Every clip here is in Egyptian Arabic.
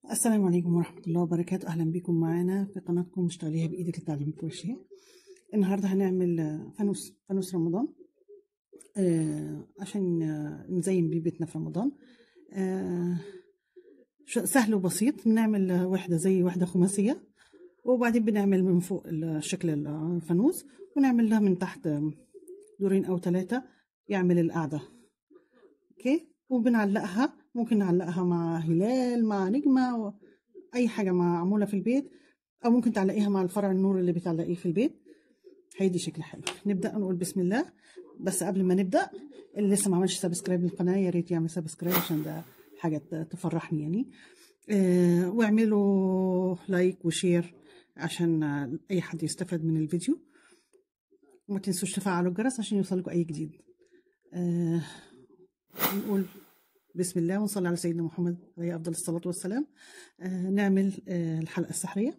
السلام عليكم ورحمة الله وبركاته أهلا بكم معانا في قناتكم اشتغليها بإيدك لتعليم الكروشيه النهاردة هنعمل آه، فانوس فانوس رمضان آه عشان آه، نزين بيه بيتنا في رمضان آه ش- سهل وبسيط بنعمل آه، وحدة زي وحدة خماسية وبعدين بنعمل من فوق ال- شكل الفانوس ونعمل لها من تحت آه، دورين أو ثلاثة يعمل القعدة اوكي وبنعلقها ممكن نعلقها مع هلال مع نجمة و- اي حاجة معمولة في البيت او ممكن تعلقيها مع الفرع النور اللي بتعلقيه في البيت هيدي شكل حلو نبدأ نقول بسم الله بس قبل ما نبدأ اللي لسه ما عملش سبسكرايب للقناة يا ريت يعمل سبسكرايب عشان ده حاجة ت- تفرحني يعني آه واعملوا لايك وشير عشان آه، اي حد يستفاد من الفيديو وما تنسوش تفعلوا الجرس عشان يوصلكوا اي جديد آه نقول بسم الله ونصلي على سيدنا محمد عليه أفضل الصلاة والسلام آه نعمل آه الحلقة السحرية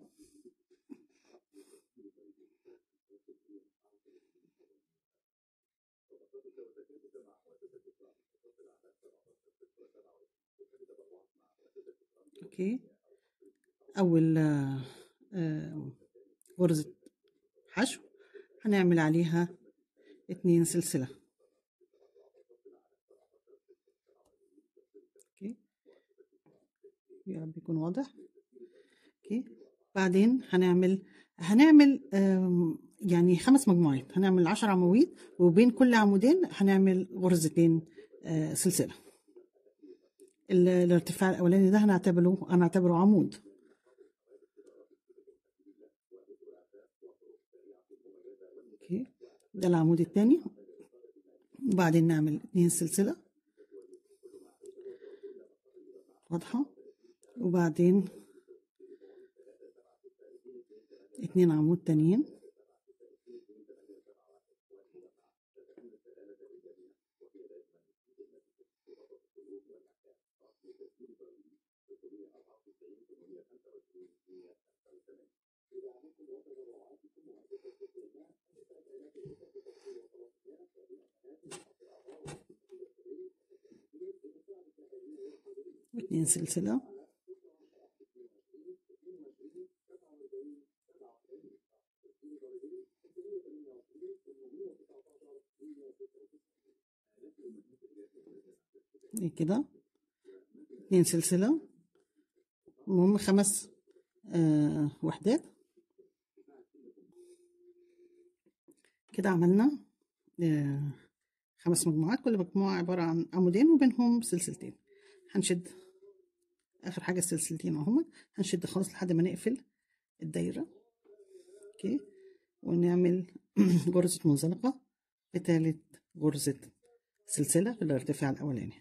أوكي أول آه آه غرزة حشو هنعمل عليها اتنين سلسلة أوكي يا رب يكون واضح اوكي بعدين هنعمل هنعمل آم، يعني خمس مجموعات هنعمل عشر عواميد وبين كل عمودين هنعمل غرزتين آه، سلسلة ال- الارتفاع الأولاني ده هنعتبره هنعتبره عمود اوكي ده العمود الثاني وبعدين نعمل اتنين سلسلة واضحة وبعدين اتنين عمود تانيين واتنين سلسلة إيه كده اتنين سلسلة المهم خمس آه وحدات كده عملنا آه خمس مجموعات كل مجموعة عبارة عن عمودين وبينهم سلسلتين هنشد آخر حاجة السلسلتين اهم هنشد خالص لحد ما نقفل الدايرة اوكي ونعمل غرزة منزلقة في تالت غرزة سلسلة في الارتفاع الأولاني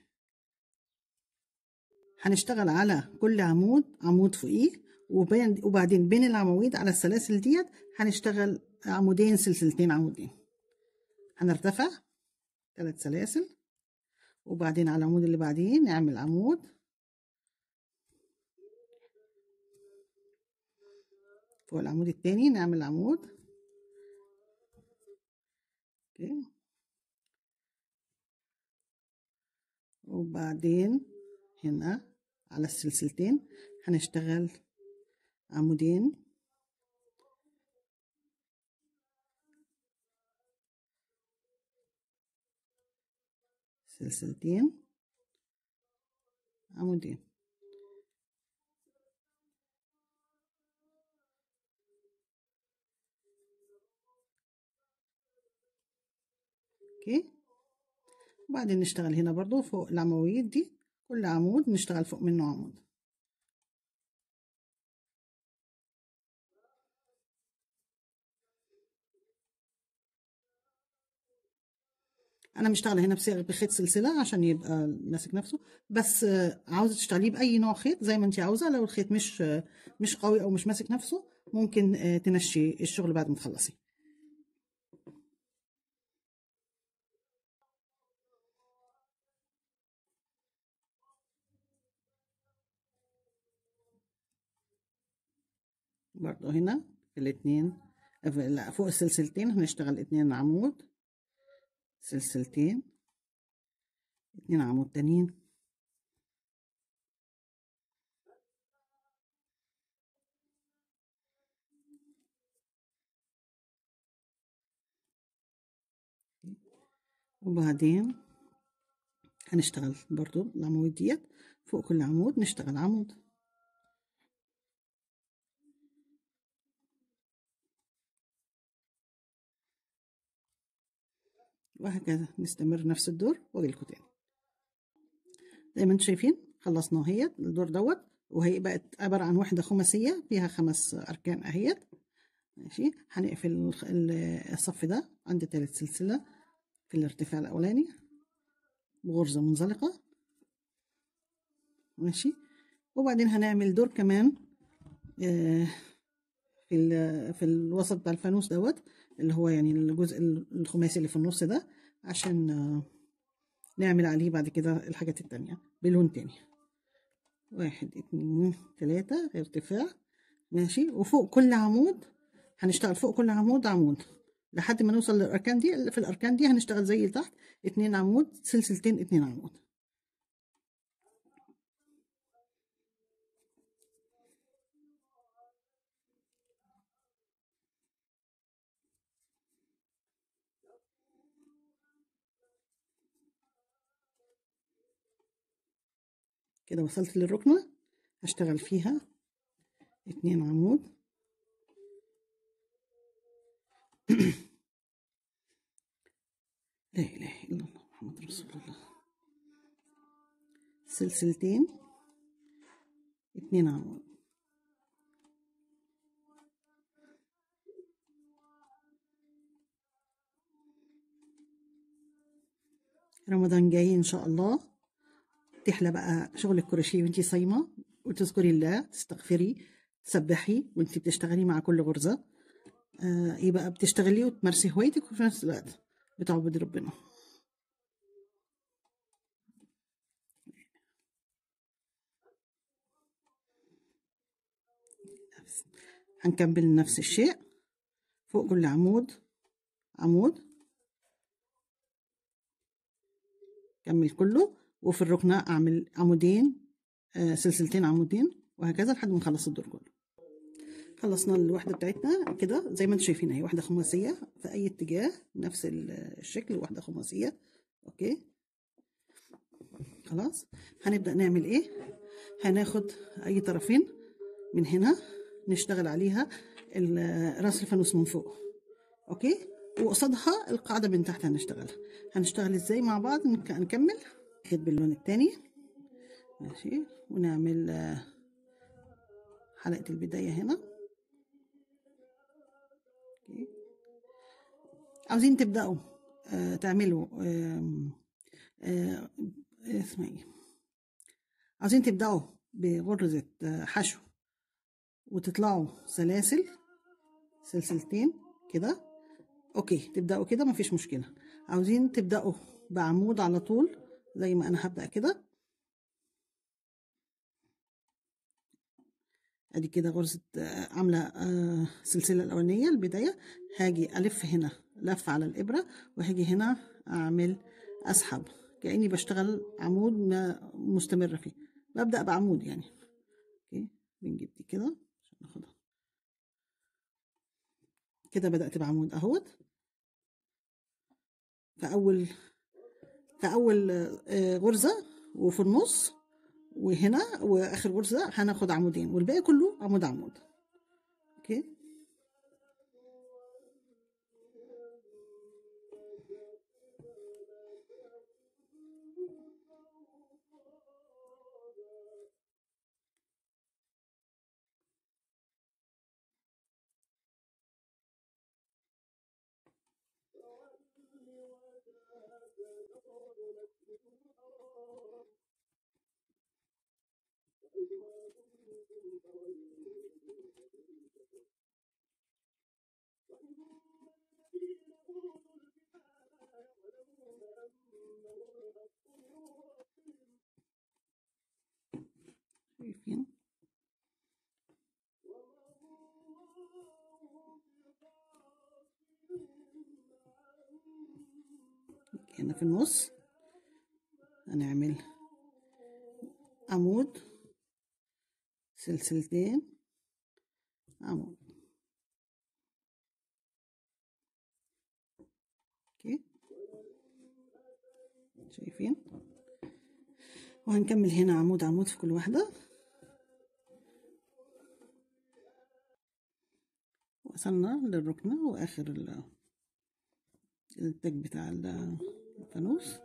هنشتغل على كل عمود عمود فوقيه وبين وبعدين بين العواميد على السلاسل ديت هنشتغل عمودين سلسلتين عمودين هنرتفع ثلاث سلاسل وبعدين على العمود اللي بعديه نعمل عمود فوق العمود التاني نعمل عمود اوكي وبعدين هنا على السلسلتين هنشتغل عمودين سلسلتين عمودين اوكي وبعدين نشتغل هنا برضو فوق العواميد دي كل عمود نشتغل فوق منه عمود انا مشتغله هنا بصيغه بخيط سلسله عشان يبقى ماسك نفسه بس آه، عاوزه تشتغليه باي نوع خيط زي ما انت عاوزه لو الخيط مش آه، مش قوي او مش ماسك نفسه ممكن آه، تنشي الشغل بعد ما تخلصي برضو هنا في الاتنين في- لا فوق السلسلتين هنشتغل اتنين عمود سلسلتين اتنين عمود تانيين وبعدين هنشتغل برضو العمود ديت فوق كل عمود نشتغل عمود وهكذا نستمر نفس الدور واجي لكم تاني زي ما انتم شايفين خلصنا اهيت الدور دوت وهي بقت عبارة عن وحدة خماسية فيها خمس أركان أهيت ماشي هنقفل الصف ده عند تالت سلسلة في الارتفاع الأولاني بغرزة منزلقة ماشي وبعدين هنعمل دور كمان في في الوسط بتاع الفانوس دوت اللي هو يعني الجزء الخماسي اللي في النص ده عشان نعمل عليه بعد كده الحاجات التانية بلون تاني واحد اتنين تلاتة ارتفاع ماشي وفوق كل عمود هنشتغل فوق كل عمود عمود لحد ما نوصل للأركان دي في الأركان دي هنشتغل زي تحت اتنين عمود سلسلتين اتنين عمود كده وصلت للركنة هشتغل فيها اتنين عمود لا إله إلا الله محمد رسول الله سلسلتين اتنين عمود رمضان جاي إن شاء الله تحلى بقى شغل الكروشيه وانتي صايمة وتذكري الله تستغفري تسبحي وانتي بتشتغلي مع كل غرزة آه يبقى بتشتغلي وتمارسي هوايتك وفي نفس الوقت بتعبدي ربنا هنكمل نفس الشيء فوق كل عمود عمود كمل كله وفي الركنة أعمل عمودين آه سلسلتين عمودين وهكذا لحد ما نخلص الدور كله خلصنا الوحدة بتاعتنا كده زي ما انتم شايفين اهي واحدة خماسية في أي اتجاه نفس الشكل واحدة خماسية أوكي خلاص هنبدأ نعمل ايه هناخد أي طرفين من هنا نشتغل عليها راس الفانوس من فوق أوكي وقصادها القاعدة من تحت هنشتغلها هنشتغل ازاي مع بعض نكمل ناخد باللون التاني ماشي ونعمل حلقة البداية هنا عاوزين تبدأوا آه تعملوا آه آه اسمها ايه عاوزين تبدأوا بغرزة حشو وتطلعوا سلاسل سلسلتين كده اوكي تبدأوا كده مفيش مشكلة عاوزين تبدأوا بعمود على طول زي ما انا هبدأ كده ادي كده غرزة عاملة سلسلة الاولانية البداية هاجي الف هنا لف على الابرة وهاجي هنا اعمل اسحب كأني بشتغل عمود ما مستمرة فيه ببدأ بعمود يعني اوكي بنجيب دي كده عشان ناخدها كده بدأت بعمود اهوت في اول في اول غرزة وفي النص وهنا واخر غرزة هناخد عمودين والباقي كله عمود عمود اوكي شايفين هنا في النص هنعمل عمود سلسلتين عمود اوكي شايفين وهنكمل هنا عمود عمود في كل واحدة وصلنا للركنة وآخر التاج بتاع الفانوس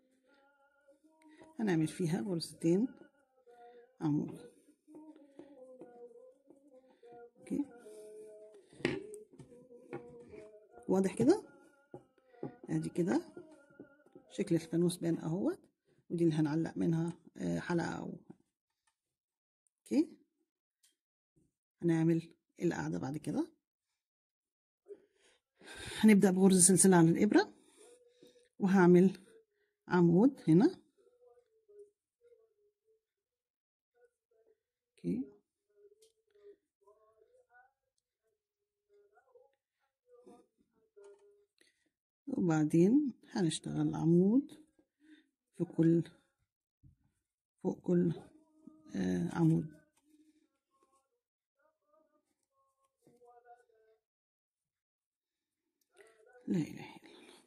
هنعمل فيها غرزتين عمود اوكي واضح كده ادي كده شكل الفانوس بان اهوت ودي اللي هنعلق منها حلقة او اوكي هنعمل القاعدة بعد كده هنبدأ بغرزة سلسلة على الإبرة وهعمل عمود هنا اوكي وبعدين هنشتغل عمود في كل فوق كل آه عمود لا إله إلا الله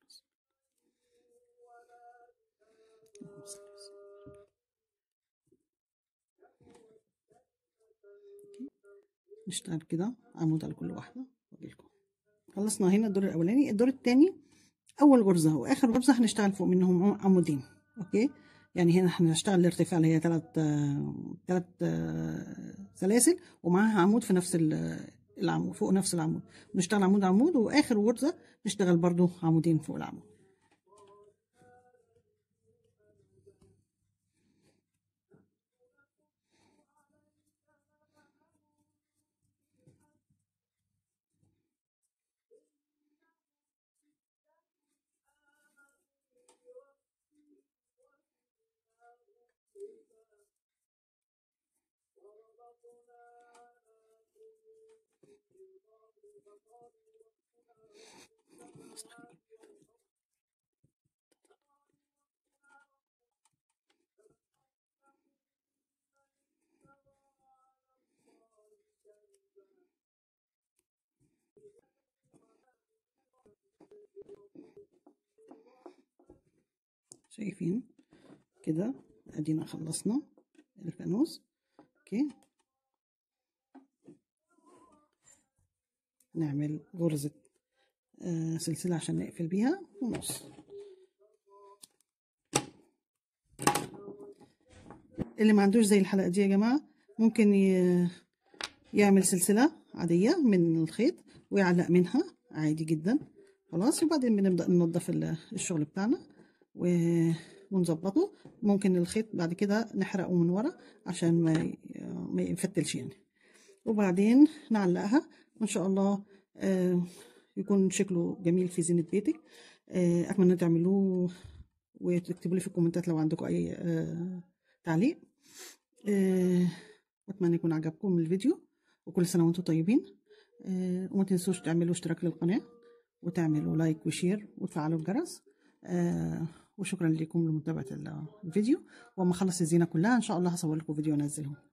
نشتغل كده عمود على كل واحدة واجيلكم خلصنا هنا الدور الأولاني الدور التاني أول غرزة وآخر غرزة هنشتغل فوق منهم عمودين أوكي يعني هنا هنشتغل الارتفاع اللي هي تلات تلات سلاسل ومعاها عمود في نفس العمود فوق نفس العمود نشتغل عمود عمود واخر غرزه نشتغل برضو عمودين فوق العمود شايفين كده ادينا خلصنا الفانوس اوكي نعمل غرزة آه سلسلة عشان نقفل بيها ونص اللي ما عندوش زي الحلقة دي يا جماعة ممكن يعمل سلسلة عادية من الخيط ويعلق منها عادي جدا خلاص وبعدين بنبدأ ننظف الشغل بتاعنا ونظبطه ممكن الخيط بعد كده نحرقه من ورا عشان ما ما يفتلش يعني وبعدين نعلقها وان شاء الله يكون شكله جميل في زينة بيتك اتمنى تعملوه وتكتبوا لي في الكومنتات لو عندكم اي تعليق واتمنى يكون عجبكم الفيديو وكل سنه وانتم طيبين وما تنسوش تعملوا اشتراك للقناه وتعملوا لايك وشير وتفعلوا الجرس وشكرا لكم لمتابعه الفيديو وما اخلص الزينه كلها ان شاء الله هصور لكم فيديو انزله